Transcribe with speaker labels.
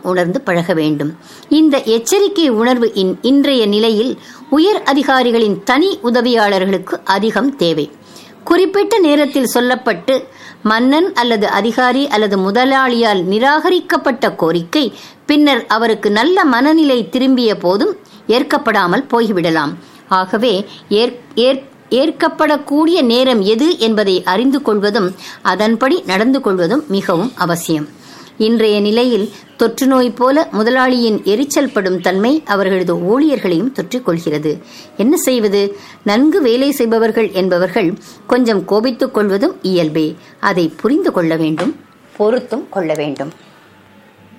Speaker 1: உணர்ந்து பழக வேண்டும் இந்த எச்சரிக்கை உணர்வு இன் இன்றைய நிலையில் உயர் அதிகாரிகளின் தனி உதவியாளர்களுக்கு அதிகம் தேவை குறிப்பிட்ட நேரத்தில் சொல்லப்பட்டு மன்னன் அல்லது அதிகாரி அல்லது முதலாளியால் நிராகரிக்கப்பட்ட கோரிக்கை பின்னர் அவருக்கு நல்ல மனநிலை திரும்பிய போதும் ஏற்கப்படாமல் போய்விடலாம் ஆகவே ஏற் ஏற் ஏற்கப்படக்கூடிய நேரம் எது என்பதை அறிந்து கொள்வதும் அதன்படி நடந்து கொள்வதும் மிகவும் அவசியம் இன்றைய நிலையில் தொற்று நோய் போல முதலாளியின் எரிச்சல் படும் தன்மை அவர்களது ஊழியர்களையும் தொற்றிக் கொள்கிறது என்ன செய்வது நன்கு வேலை செய்பவர்கள் என்பவர்கள் கொஞ்சம் கோபித்துக் கொள்வதும் இயல்பே அதை புரிந்து கொள்ள வேண்டும் பொறுத்தும் கொள்ள வேண்டும்